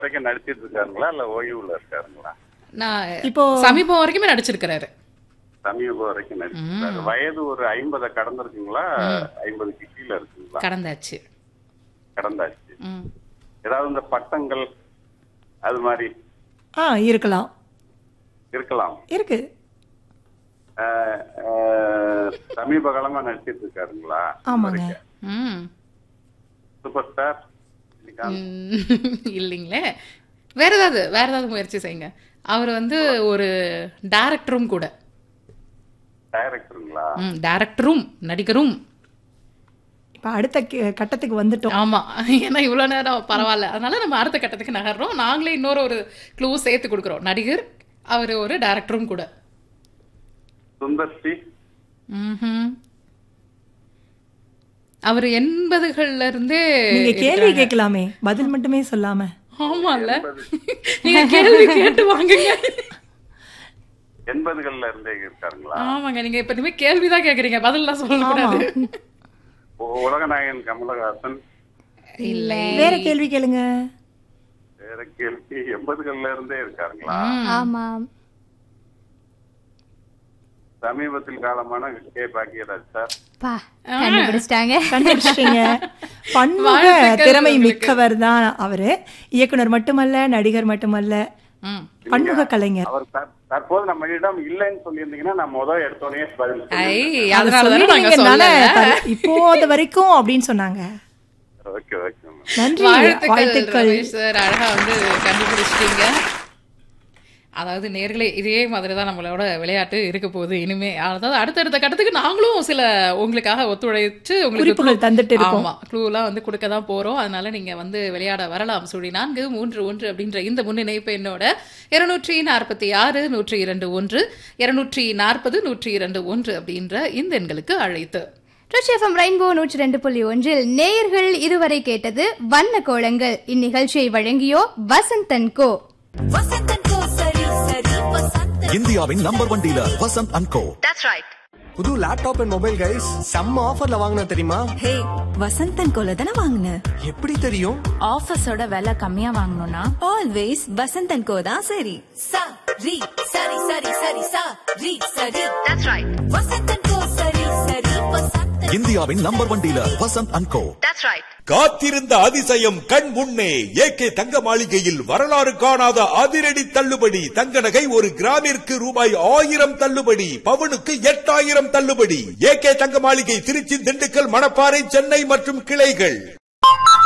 வரைக்கும் நடிச்சிட்டு இருக்காருங்களா இல்ல ஓய்வுல இருக்காருங்களா நான் இப்போ சமீபம் வரைக்குமே நடிச்சிருக்கிறாரு சமீபம் வரைக்கும் நடிச்சிருக்காரு வயது ஒரு ஐம்பதை கடந்திருக்குங்களா ஐம்பதுக்கு கீழே இருக்குங்களா கடந்தாச்சு கடந்தாச்சு ம். ஏதாவது இந்த பட்டங்கள் அது மாதிரி ஆ இருக்கலாம் இருக்கலாம் இருக்கு அஹ், அஹ், சமீப காலமா நடிச்சிட்டு இருக்காருங்களா ஆமாங்க ம் சூப்பர் ஸ்டார் ம், இல்லைங்களே வேற ஏதாவது வேற ஏதாவது முயற்சி செய்யுங்க அவர் வந்து ஒரு டைரக்டரும் கூட டைரக்டருங்களா ம் டைரக்டரும் நடிகரும் இப்ப அடுத்த கி- கட்டத்துக்கு வந்துட்டோம் ஆமா ஏன்னா இவ்வளவு நேரம் பரவாயில்ல அதனால நம்ம அடுத்த கட்டத்துக்கு நகர்றோம் நாங்களே இன்னொரு ஒரு க்ளூ சேர்த்து கொடுக்குறோம் நடிகர் அவர் ஒரு டைரக்டரும் கூட சுந்தர் சி ம்ஹும். அவர் எண்பதுகள்ல இருந்தே நீங்க கேள்வி கேட்கலாமே பதில் மட்டுமே சொல்லாம ஆமால நீங்க கேள்வி கேட்டு வாங்குங்க எண்பதுகள்ல இருந்தே இருக்காருங்களா ஆமாங்க நீங்க இப்ப இனிமே கேள்விதான் கேக்குறீங்க பதில்லாம் சொல்லக்கூடாது உ- உலகநாயகன் கமலஹாசன் இல்ல வேற கேள்வி கேளுங்க வேற கேள்வி எண்பதுகள்ல இருந்தே இருக்காருங்களா ஆமாம் சமீபத்தில் காலமான கே பாக்கியராஜ் சார் பா கண்டுபிடிச்சிட்டாங்க கண்டுபிடிச்சிட்டீங்க பன்முக வாழ்த்துக்கள் திறமை உங்களுக்கு. மிக்கவர் தான் அவரு இயக்குனர் மட்டுமல்ல நடிகர் மட்டுமல்ல ம். பன்முக கலைஞர் அவர் தற்- தற்போது நம்மளிடம் இல்லைன்னு சொல்லியிருந்தீங்கன்னா நான் முதல் எடுத்தோடனே பதில் ஐ சொல்லியிருப்பேன். அதனாலதான் நாங்க சொல்லிட்டீங்கனால சொல்லல தர- இப்போது வரைக்கும் அப்படின்னு சொன்னாங்க ஓகே ஓகே மேம். நன்றி வாழ்த்துக்கள் வாழ்த்துக்கள் ரமேஷ் சார் அழகா வந்து கண்டுபிடிச்சிட்டீங்க அதாவது நேர்களே இதே மாதிரி தான் நம்மளோட விளையாட்டு இருக்க போகுது இனிமே அதாவது அடுத்தடுத்த கட்டத்துக்கு நாங்களும் சில உங்களுக்காக ஒத்துழைச்சு உங்களுக்கு குறிப்புகள் clue- தந்துட்டு இருக்கோம். ஆமா க்ளூலாம் வந்து கொடுக்க தான் போறோம் அதனால நீங்க வந்து விளையாட வரலாம் சுழி நான்கு மூன்று ஒன்று அப்படின்ற இந்த முன்னிணைப்பு என்னோட இருநூற்றி நாற்பத்தி ஆறு நூற்றி இரண்டு ஒன்று இருநூற்றி நாற்பது நூற்றி இரண்டு ஒன்று அப்படின்ற இந்த எண்களுக்கு அழைத்து ட்ரிச் எஃப்எம் ரெயின்போ நூற்றி ரெண்டு புள்ளி ஒன்றில் நேயர்கள் இதுவரை கேட்டது வண்ண கோலங்கள் இந்நிகழ்ச்சியை வழங்கியோர் வசந்தன் கோ இந்தியாவின் number one dealer Vasanth and co புது லேப்டாப் அண்ட் மொபைல் கைஸ் செம்ம ஆஃபர்ல வாங்கின தெரியுமா ஹே வசந்தன் கோல தானே வாங்கின எப்படி தெரியும் ஆஃபர்ஸோட விலை கம்மியா வாங்கணும்னா ஆல்வேஸ் வசந்தன் கோ தான் சரி sa ri sari sari sari sa ri sari that's right vasantan ko sari sari vasantan இந்தியாவின் number one dealer Vasanth and co that's right காத்திருந்த அதிசயம் கண் முன்னே ஏகே தங்க மாளிகையில் வரலாறு காணாத அதிரடி தள்ளுபடி தங்க நகை ஒரு கிராமிற்கு ரூபாய் ஆயிரம் தள்ளுபடி பவுனுக்கு எட்டாயிரம் தள்ளுபடி ஏகே தங்க மாளிகை திருச்சி திண்டுக்கல் மணப்பாறை சென்னை மற்றும் கிளைகள்